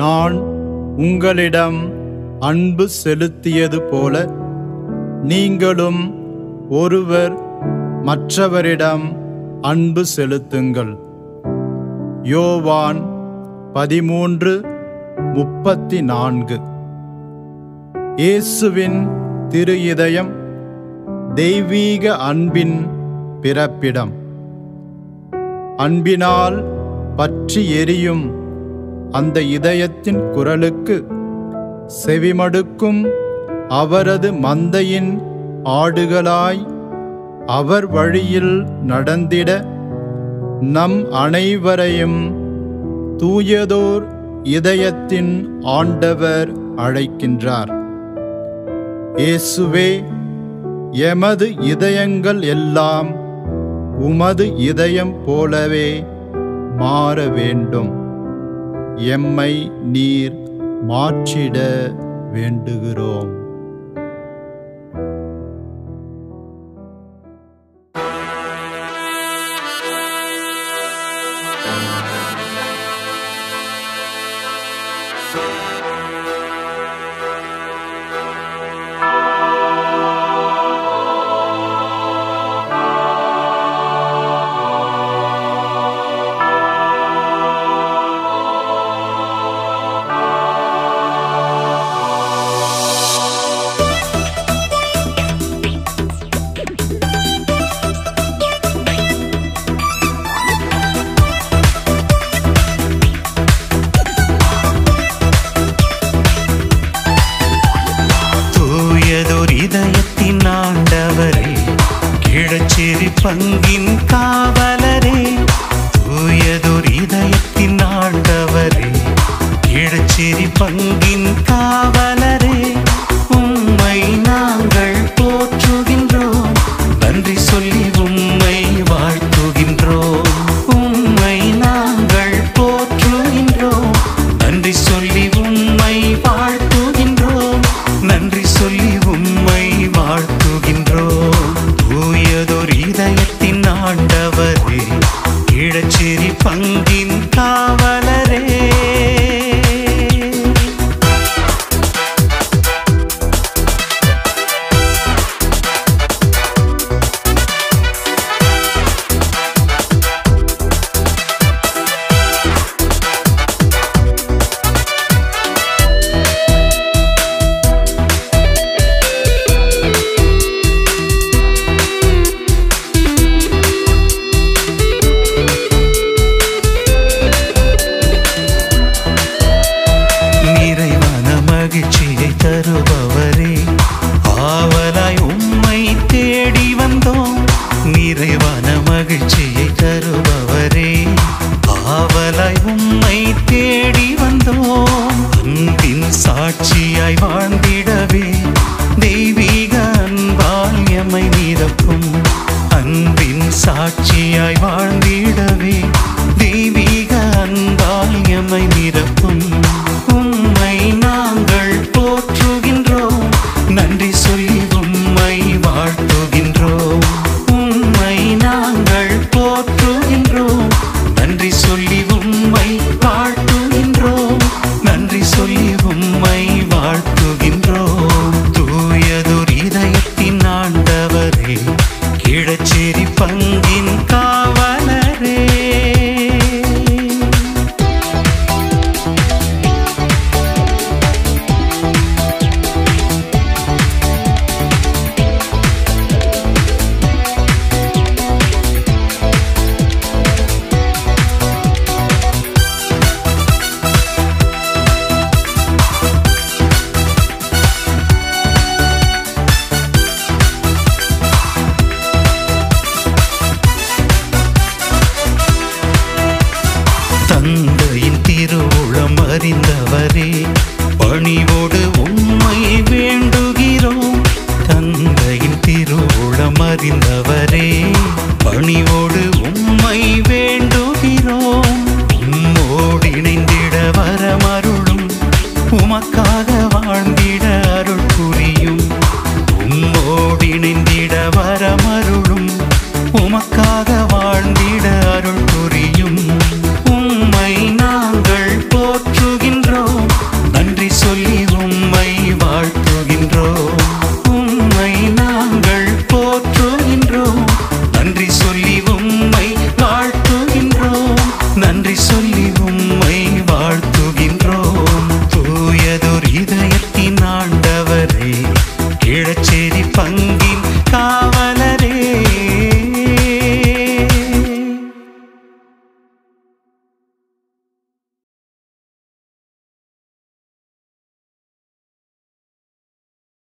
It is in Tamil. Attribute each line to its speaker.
Speaker 1: நான் உங்களிடம் அன்பு செலுத்தியது போல நீங்களும் ஒருவர் மற்றவரிடம் அன்பு செலுத்துங்கள் யோவான் பதிமூன்று முப்பத்தி நான்கு இயேசுவின் திரு இதயம் தெய்வீக அன்பின் பிறப்பிடம் அன்பினால் பற்றி எரியும் அந்த இதயத்தின் குரலுக்கு செவிமடுக்கும் அவரது மந்தையின் ஆடுகளாய் அவர் வழியில் நடந்திட நம் அனைவரையும் தூயதோர் இதயத்தின் ஆண்டவர் அழைக்கின்றார் இயேசுவே எமது இதயங்கள் எல்லாம் உமது இதயம் போலவே மாற வேண்டும் எம்மை நீர் மாற்றிட வேண்டுகிறோம்
Speaker 2: தூயதொரு இதயத்தின் ஆண்டவரே கிழச்சேரி பங்கின் காவலரே தூயதொரு இதயத்தின் ஆண்டவரே கிழச்சேரி பங்கின் காவலரே உம்மை நாங்கள் போற்றுகின்றோம் நன்றி சொல்லி உம்மை வாழ்த்துகின்றோம் உம்மை நாங்கள் போற்றுகின்றோம் நன்றி சொல்லி உம்மை வாழ்த்துகின்றோம் நன்றி சொல்லி உம்மை வாழ்த்துகின்றோம் தூயதொரு இதயத்தின் ஆண்டவரே இளச்சேரி பங்கின் காவலரே நிறைவான மகிழ்ச்சியை தருபவரே ஆவலாய் உம்மை தேடி வந்தோம் நிறைவான மகிழ்ச்சியை தருபவரே ஆவலாய் உம்மை தேடி வந்தோம் அன்பின் சாட்சியாய் வாழ்ந்திடவே தெய்வீக அன்பால் எம்மை நிரப்பும் அன்பின் சாட்சியாய் வாழ்ந்திடவே தெய்வீக அன்பால் எம்மை நிரப்பும் உம்மை நாங்கள் போற்றுகின்றோம் நன்றி சொல்லி உம்மை வாழ்த்துகின்றோம் உம்மை நாங்கள் போற்றுகின்றோம் நன்றி சொல்லி உம்மை வாழ்த்துகின்றோம் நன்றி சொல்லி உம்மை வாழ்த்துகின்றோம் தூயதொரு இதயத்தின் ஆண்டவரே கிழச்சேரி பங்கின் காவலரே தந்தையின் திருவுளம் அறிந்தவரே பணிவோடு உம்மை வேண்டுகிறோம் தந்தையின் திருவுளம் அறிந்தவரே பணிவோடு உம்மை வேண்டுகிறோம் உம்மோடு இணைந்திட வரமருளும் உமக்காக வாழ்ந்திட அருள் புரியும் உம்மோடு இணைந்திட வரமருளும் உமக்காக வாழ்ந்திட